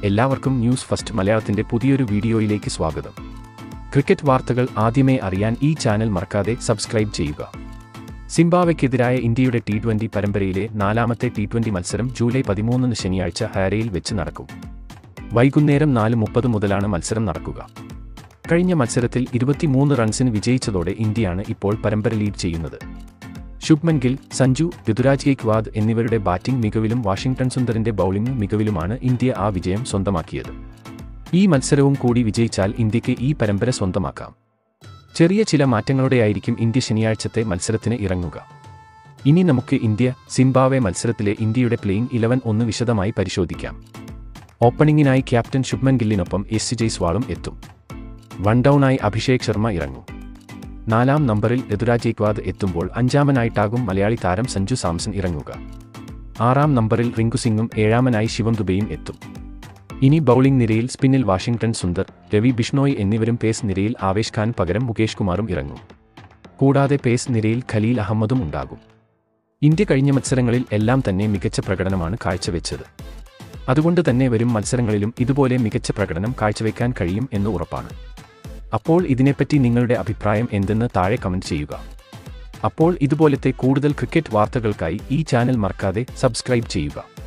എല്ലാവർക്കും news first മലയാളത്തിന്റെ പുതിയൊരു വീഡിയോയിലേക്ക് സ്വാഗതം ക്രിക്കറ്റ് വാർത്തകൾ ആദ്യമേ അറിയാൻ ഈ ചാനൽ മറക്കാതെ സബ്സ്ക്രൈബ് ചെയ്യുക സിംബാവയ്ക്കെതിരായ ഇന്ത്യയുടെ ടി ട്വന്റി പരമ്പരയിലെ നാലാമത്തെ ടി ട്വന്റി മത്സരം ജൂലൈ പതിമൂന്നിന് ശനിയാഴ്ച ഹാരയിൽ വെച്ച് നടക്കും വൈകുന്നേരം നാല് മുപ്പത് മുതലാണ് മത്സരം നടക്കുക കഴിഞ്ഞ മത്സരത്തിൽ ഇരുപത്തിമൂന്ന് റൺസിന് വിജയിച്ചതോടെ ഇന്ത്യയാണ് ഇപ്പോൾ പരമ്പര ലീഡ് ചെയ്യുന്നത് ശുഭ്മൻ ഗിൽ സഞ്ജു ഋതുരാജ് ഗെയ്ക്വാദ് എന്നിവരുടെ ബാറ്റിംഗ് മികവിലും വാഷിംഗ്ടൺ സുന്ദറിന്റെ ബൌളിംഗ് മികവിലുമാണ് ഇന്ത്യ ആ വിജയം സ്വന്തമാക്കിയത് ഈ മത്സരവും കൂടി വിജയിച്ചാൽ ഇന്ത്യക്ക് ഈ പരമ്പര സ്വന്തമാക്കാം ചെറിയ ചില മാറ്റങ്ങളോടെയായിരിക്കും ഇന്ത്യ ശനിയാഴ്ചത്തെ മത്സരത്തിന് ഇറങ്ങുക ഇനി നമുക്ക് ഇന്ത്യ സിംബാവെ മത്സരത്തിലെ ഇന്ത്യയുടെ പ്ലേയിങ് ഇലവൻ ഒന്ന് വിശദമായി പരിശോധിക്കാം ഓപ്പണിംഗിനായി ക്യാപ്റ്റൻ ശുഭ്മൻ ഗില്ലിനൊപ്പം എസ് ജയ്സ്വാളും എത്തും വൺ ഡൗണായി അഭിഷേക് ശർമ്മ ഇറങ്ങും നാലാം നമ്പറിൽ ഋതുരാജ് ഗെയ്ക്വാദ് എത്തുമ്പോൾ അഞ്ചാമനായിട്ടാകും മലയാളി താരം സഞ്ജു സാംസൺ ഇറങ്ങുക ആറാം നമ്പറിൽ റിങ്കു സിംഗും ഏഴാമനായി ശിവം ദുബെയും എത്തും ഇനി ബൌളിംഗ് നിരയിൽ സ്പിന്നിൽ വാഷിംഗ്ടൺ സുന്ദർ രവി ബിഷ്ണോയ് എന്നിവരും പേസ് നിരയിൽ ആവേശ് ഖാൻ പകരം മുകേഷ് കുമാറും ഇറങ്ങും കൂടാതെ പേസ് നിരയിൽ ഖലീൽ അഹമ്മദും ഉണ്ടാകും ഇന്ത്യ കഴിഞ്ഞ മത്സരങ്ങളിൽ എല്ലാം തന്നെ മികച്ച പ്രകടനമാണ് കാഴ്ചവെച്ചത് അതുകൊണ്ട് തന്നെ വരും മത്സരങ്ങളിലും ഇതുപോലെ മികച്ച പ്രകടനം കാഴ്ചവെക്കാൻ കഴിയും എന്ന് ഉറപ്പാണ് അപ്പോൾ ഇതിനെപ്പറ്റി നിങ്ങളുടെ അഭിപ്രായം എന്തെന്ന് താഴെ കമന്റ് ചെയ്യുക അപ്പോൾ ഇതുപോലത്തെ കൂടുതൽ ക്രിക്കറ്റ് വാർത്തകൾക്കായി ഈ ചാനൽ മറക്കാതെ സബ്സ്ക്രൈബ് ചെയ്യുക